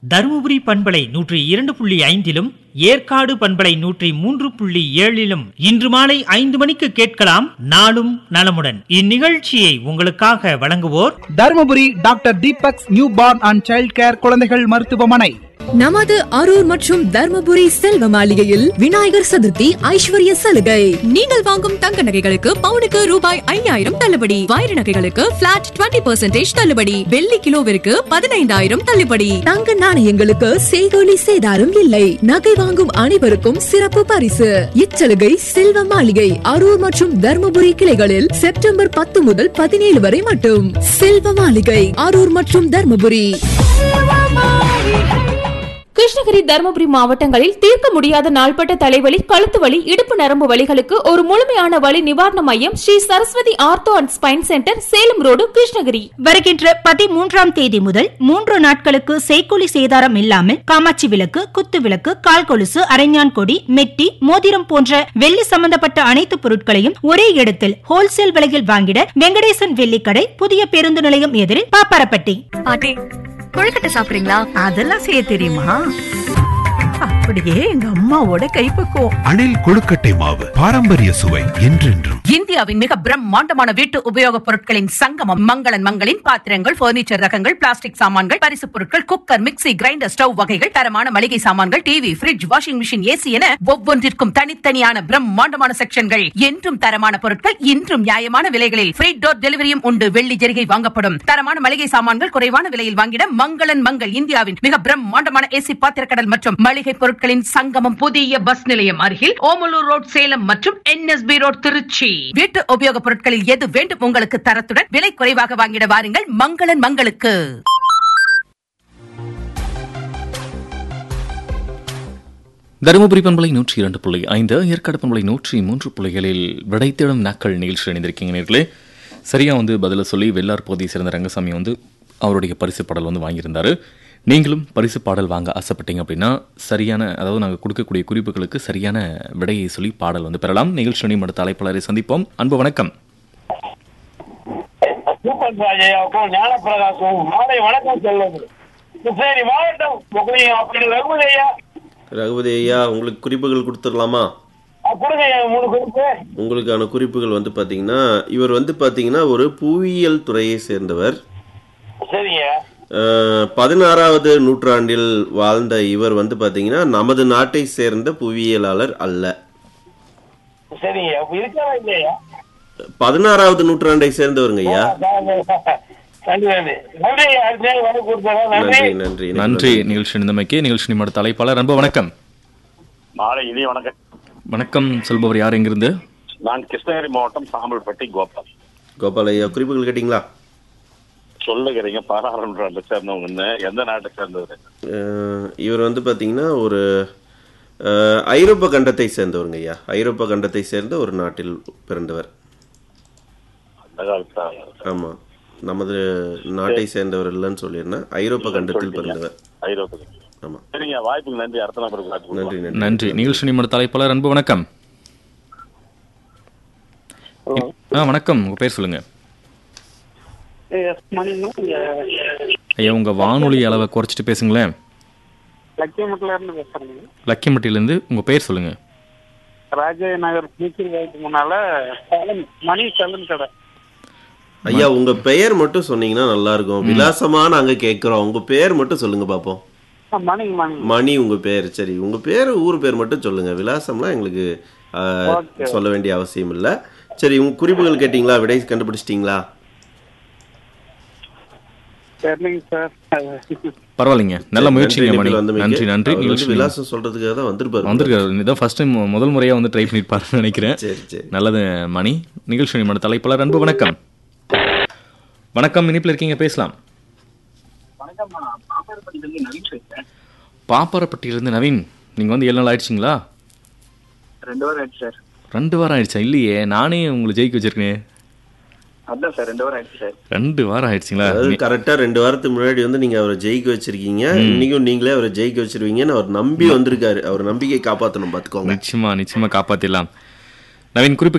தருமபுரி பண்பலை நூற்றி இரண்டு புள்ளி ஐந்திலும் ஏற்காடு பண்பலை நூற்றி மூன்று புள்ளி ஏழிலும் இன்று மாலை ஐந்து மணிக்கு கேட்கலாம் நாளும் நலமுடன் இந்நிகழ்ச்சியை உங்களுக்காக வழங்குவோர் Dharmapuri doctor Deepak's newborn and child care குழந்தைகள் மருத்துவமனை நமது அரூர் மற்றும் தர்மபுரி செல்வ மாளிகையில் விநாயகர் சதுர்த்தி ஐஸ்வர்ய சலுகை நீங்கள் வாங்கும் தங்க நகைகளுக்கு பவுனுக்கு ரூபாய் ஐயாயிரம் தள்ளுபடி வைர நகைகளுக்கு பிளாட் 20% தள்ளுபடி வெள்ளி கிலோவிற்கு பதினைந்தாயிரம் தள்ளுபடி தங்க நாணயங்களுக்கு செய்கூலி சேதாரம் இல்லை நகை வாங்கும் அனைவருக்கும் சிறப்பு பரிசு இச்சலுகை செல்வ மாளிகை அரூர் மற்றும் தர்மபுரி கிளைகளில் செப்டம்பர் பத்து முதல் பதினேழு வரை மட்டும் செல்வ மாளிகை அரூர் மற்றும் தர்மபுரி கிருஷ்ணகிரி தருமபுரி மாவட்டங்களில் தீர்க்க முடியாத நாள்பட்ட தலைவலி கழுத்து வலி இடுப்பு நரம்பு வலிகளுக்கு ஒரு முழுமையான வலி நிவாரண மையம் Sri Saraswathi ortho and spine centre Salem road Krishnagiri வருகின்ற பதிமூன்றாம் தேதி முதல் மூன்று நாட்களுக்கு செய்கூலி சேதாரம் இல்லாமல் காமாட்சி விளக்கு குத்து விளக்கு கால் கொலுசு அரைஞான் கொடி மெட்டி மோதிரம் போன்ற வெள்ளி சம்பந்தப்பட்ட அனைத்து பொருட்களையும் ஒரே இடத்தில் ஹோல்சேல் விலையில் வாங்கிட வெங்கடேசன் வெள்ளிக்கடை புதிய பேருந்து நிலையம் எதிரில் பாப்பாரப்பட்டி பாட்டி கொழுக்கட்டை சாப்பிடுறீங்களா அதெல்லாம் செய்ய தெரியுமா அப்படியே எங்க அம்மாவோட கைப்பக்குவம் அணில் கொழுக்கட்டை மாவு பாரம்பரிய சுவை என்றென்றும் இந்தியாவின் மிக பிரம்மாண்டமான வீட்டு உபயோகப் பொருட்களின் சங்கமம் மங்களன் மங்களின் பாத்திரங்கள் பர்னிச்சர் ரகங்கள் பிளாஸ்டிக் சாமான்கள் பரிசுப் பொருட்கள் குக்கர் மிக்ஸி கிரைண்டர் ஸ்டவ் வகைகள் தரமான மளிகை சாமான்கள் TV fridge washing machine AC என ஒவ்வொன்றிற்கும் தனித்தனியான பிரம்மாண்டமான செக்ஷன்கள் என்றும் தரமான பொருட்கள் இன்றும் நியாயமான விலைகளில் ஃப்ரீ டோர் டெலிவரியும் உண்டு வெள்ளி ஜெரிகை வாங்கப்படும் தரமான மளிகை சாமான்கள் குறைவான விலையில் வாங்கிட மங்களன் மங்கள் இந்தியாவின் மிக பிரம்மாண்டமான ஏசி பாத்திரக்கடல் மற்றும் மளிகை பொருட்களின் சங்கமம் புதிய பஸ் நிலையம் அருகில் ஓமலூர் ரோட் சேலம் மற்றும் என்எஸ்பி ரோட் திருச்சி வீட்டு உபயோகப் பொருட்களில் எது வேண்டும் உங்களுக்கு தரத்துடன் விலை குறைவாக வாங்கிட வாருங்கள் மங்களன் மங்களுக்கு தருமபுரி பண்பலை நூற்றி இரண்டு புள்ளி ஐந்து ஏற்காடு பண்பலை நூற்றி மூன்று புள்ளிகளில் விடை தேடும் நாட்கள் நிகழ்ச்சி இணைந்திருக்கீங்க நேர்களே சரியாக வந்து பதில சொல்லி வெள்ளார் பகுதியை சேர்ந்த ரங்கசாமி வந்து அவருடைய பரிசு பாடல் வந்து வாங்கியிருந்தாரு நீங்களும் பரிசு பாடல் வாங்க ஆசைப்பட்டீங்க அப்படின்னா சரியான அதாவது நாங்கள் கொடுக்கக்கூடிய குறிப்புகளுக்கு சரியான விடையை சொல்லி பாடல் வந்து பெறலாம் நிகழ்ச்சி அடுத்த அழைப்பாளரை சந்திப்போம் அன்பு வணக்கம் சூப்பர் ராஜையாவுக்கும் ஞானப்பிரகாசும் மாலை வணக்கம் சொல்லுது கிருஷ்ணகிரி மாவட்டம் முகலியம் அப்படி ரகுபதி ஐயா ரகுபதி ஐயா உங்களுக்கு குறிப்புகள் கொடுத்துடலாமா அஹ் கொடுங்க ஐயா மூணு குறிப்பு உங்களுக்கான குறிப்புகள் வந்து பார்த்தீங்கன்னா இவர் வந்து பார்த்தீங்கன்னா ஒரு புவியியல் துறையை சேர்ந்தவர் சரிங்க அஹ், பதினாறாவது நூற்றாண்டில் வாழ்ந்த இவர் வந்து பார்த்தீங்கன்னா நமது நாட்டை சேர்ந்த புவியியலாளர் அல்ல சரிங்க அப்ப இருக்காரா இல்லையா பதினாறாவது நூற்றாண்டை சேர்ந்தவருங்க ஐயா நன்றி நன்றி நன்றி ஐயா அடுத்த நாள் வந்து கொடுத்தாங்க நன்றி நன்றி நன்றி நன்றி நிகழ்ச்சி நிந்தமைக்கு நிகழ்ச்சி அடுத்த அழைப்பாளர் அன்பு வணக்கம் மாலை இனிய வணக்கம் வணக்கம் சொல்பவர் யார் எங்கிருந்து நான் கிருஷ்ணகிரி மாவட்டம் சாம்பல்பட்டி கோபால் கோபால் ஐயா குறிப்புகள் கேட்டிங்களா சொல்லுகிறீங்க பதினாறாம் நூற்றாண்டை சேர்ந்தவங்க எந்த நாட்டை சேர்ந்தவர் அஹ், இவர் வந்து பார்த்தீங்கன்னா ஒரு அஹ், ஐரோப்பா கண்டத்தை சேர்ந்தவருங்க ஐயா ஐரோப்பா கண்டத்தை சேர்ந்த ஒரு நாட்டில் பிறந்தவர் அந்த காலத்துல ஆமாம் நமது நாட்டை சேர்ந்தவர் இல்லைன்னு சொல்லியிருந்தேன் ஐரோப்பா கண்டத்தில் பிறந்தவர் ஐரோப்பா ஆமாம் சரிங்க வாய்ப்புக்கு நன்றி அடுத்த நம்பருக்கு வாய்ப்பு நன்றி நன்றி நன்றி நிகழ்ச்சி அடுத்த அழைப்பாளர் அன்பு வணக்கம் ஆ வணக்கம் உங்க பேர் சொல்லுங்க ஐயா உங்க வானொலி அளவை குறைச்சிட்டு பேசுங்களேன் லட்சியமட்டில இருந்து பேசுறேங்க லக்கியம்பட்டியிலேருந்து உங்க பேர் சொல்லுங்க ராஜா நகர் நீச்சல் வாய்ப்பு முன்னால சலன் மணி சலன் கடை ஐயா உங்க பெயர் மட்டும் சொன்னீங்கன்னா நல்லா இருக்கும் விலாசமா நாங்க கேட்கிறோம் உங்க பேர் மட்டும் சொல்லுங்க பாப்போம் மணி மணி மணி உங்க பேர் சரி உங்க பேர் ஊர் பேர் மட்டும் சொல்லுங்க விலாசம்லாம் எங்களுக்கு ஆஹ், Okay. சொல்ல வேண்டிய அவசியம் இல்ல சரி உங்க குறிப்புகள் கேட்டீங்களா விடை கண்டுபிடிச்சிட்டீங்களா சரிங்க சார் பரவாயில்லைங்க நல்ல சரி, முயற்சிங்க நன்றி, மணி இணைப்பில் வந்தமைக்கு. நன்றி நன்றி அவர் வந்து நிகழ்ச்சி விலாசம் சொல்றதுக்காக தான் வந்திருப்பாரு வந்திருக்காரு இதான் ஃபர்ஸ்ட் டைம் முதல் முறையா வந்து ட்ரை பண்ணிருப்பாருன்னு நினைக்கிறேன் சரி சரி நல்லது மணி நிகழ்ச்சி நிமிட தலைப்பாளர் அன்பு வணக்கம் வணக்கம் இனிப்பில் இருக்கீங்க பேசலாம் பாப்பாரப்பட்டியிலிருந்து நவீன் நீங்க வந்து ஏழு நாள் ஆயிடுச்சிங்களா ரெண்டு வாரம் ஆயிடுச்சு சார் ரெண்டு வாரம் ஆயிடுச்சா இல்லையே நானே உங்களை ஜெயிக்க வச்சிருக்கேன் அதான் சார் ரெண்டு வாரம் ஆயிடுச்சு சார் ரெண்டு வாரம் ஆயிடுச்சுங்களா அதாவது கரெக்டா ரெண்டு வாரத்துக்கு முன்னாடி வந்து நீங்க அவரை ஜெயிக்க வச்சிருக்கீங்க இன்னைக்கும் நீங்களே அவரை ஜெயிக்க வச்சிருவீங்கன்னு அவர் நம்பி வந்திருக்காரு அவர் நம்பிக்கை காப்பாத்தணும் பாத்துக்கோங்க நிச்சயமா நிச்சயமா காப்பாத்திடலாம் நவீன் குறிப்பு